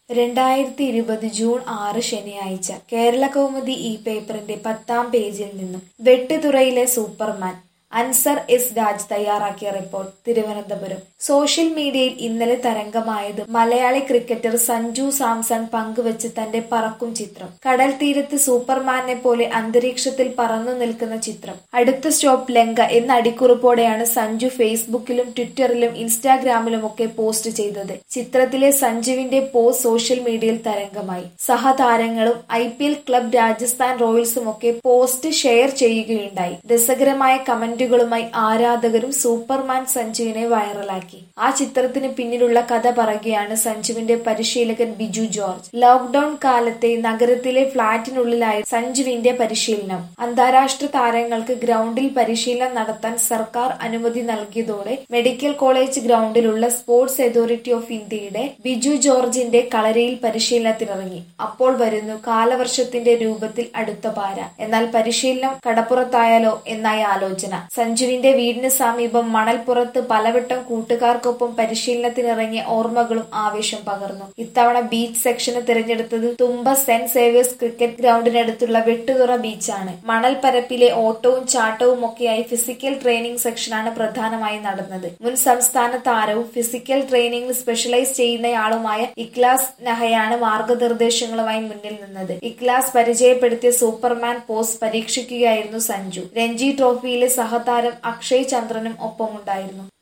രണ്ടായിരത്തി ഇരുപത് ജൂൺ ആറ് ശനിയാഴ്ച കേരളകൗമുദി ഈ പേപ്പറിന്റെ പത്താം പേജിൽ നിന്നും വെട്ടുതുറയിലെ സൂപ്പർമാൻ അൻസർ എസ് രാജ് തയ്യാറാക്കിയ റിപ്പോർട്ട് തിരുവനന്തപുരം സോഷ്യൽ മീഡിയയിൽ ഇന്നലെ തരംഗമായത് മലയാളി ക്രിക്കറ്റർ സഞ്ജു സാംസൺ പങ്കുവച്ച് തന്റെ പറക്കും ചിത്രം കടൽ തീരത്ത് സൂപ്പർമാനെ പോലെ അന്തരീക്ഷത്തിൽ പറന്നു നിൽക്കുന്ന ചിത്രം അടുത്ത സ്റ്റോപ്പ് ലങ്ക എന്ന അടിക്കുറിപ്പോടെയാണ് സഞ്ജു ഫേസ്ബുക്കിലും ട്വിറ്ററിലും ഇൻസ്റ്റാഗ്രാമിലുമൊക്കെ പോസ്റ്റ് ചെയ്തത് ചിത്രത്തിലെ സഞ്ജുവിന്റെ പോസ്റ്റ് സോഷ്യൽ മീഡിയയിൽ തരംഗമായി സഹതാരങ്ങളും I P L club Rajasthan റോയൽസും ഒക്കെ പോസ്റ്റ് ഷെയർ ചെയ്യുകയുണ്ടായി രസകരമായ കമന്റുകളുമായി ആരാധകരും സൂപ്പർമാൻ സഞ്ജുവിനെ വൈറലാക്കി ആ ചിത്രത്തിന് പിന്നിലുള്ള കഥ പറയുകയാണ് സഞ്ജുവിന്റെ പരിശീലകൻ ബിജു ജോർജ് ലോക്ഡൌൺ കാലത്തെ നഗരത്തിലെ ഫ്ളാറ്റിനുള്ളിലായി സഞ്ജുവിന്റെ പരിശീലനം അന്താരാഷ്ട്ര താരങ്ങൾക്ക് ഗ്രൗണ്ടിൽ പരിശീലനം നടത്താൻ സർക്കാർ അനുമതി നൽകിയതോടെ മെഡിക്കൽ കോളേജ് ഗ്രൗണ്ടിലുള്ള സ്പോർട്സ് അതോറിറ്റി ഓഫ് ഇന്ത്യയുടെ ബിജു ജോർജിന്റെ കളരിയിൽ പരിശീലനത്തിനിറങ്ങി അപ്പോൾ വരുന്നു കാലവർഷത്തിന്റെ രൂപത്തിൽ അടുത്ത പാര എന്നാൽ പരിശീലനം കടപ്പുറത്തായാലോ എന്നായി ആലോചന സഞ്ജുവിന്റെ വീടിന് സമീപം മണൽപ്പുറത്ത് പലവട്ടം കൂട്ടുകാർക്കൊപ്പം പരിശീലനത്തിനിറങ്ങിയ ഓർമ്മകളും ആവേശം പകർന്നു ഇത്തവണ ബീച്ച് സെക്ഷന് തിരഞ്ഞെടുത്തത് തുമ്പ സെന്റ് സേവിയേഴ്സ് ക്രിക്കറ്റ് ഗ്രൗണ്ടിനടുത്തുള്ള വെട്ടുതുറ ബീച്ചാണ് മണൽ പരപ്പിലെ ഓട്ടവും ചാട്ടവും ഒക്കെയായി ഫിസിക്കൽ ട്രെയിനിംഗ് സെക്ഷനാണ് പ്രധാനമായി നടന്നത് മുൻ സംസ്ഥാന താരവും ഫിസിക്കൽ ട്രെയിനിംഗിൽ സ്പെഷ്യലൈസ് ചെയ്യുന്നയാളുമായ ഇക്ലാസ് നഹയാണ് മാർഗനിർദ്ദേശങ്ങളുമായി മുന്നിൽ നിന്നത് ഇക്ലാസ് പരിചയപ്പെടുത്തിയ സൂപ്പർമാൻ പോസ് പരീക്ഷിക്കുകയായിരുന്നു സഞ്ജു രഞ്ജി ട്രോഫിയിലെ സഹതാരം അക്ഷയ് ചന്ദ്രനും ഒപ്പമുണ്ടായിരുന്നു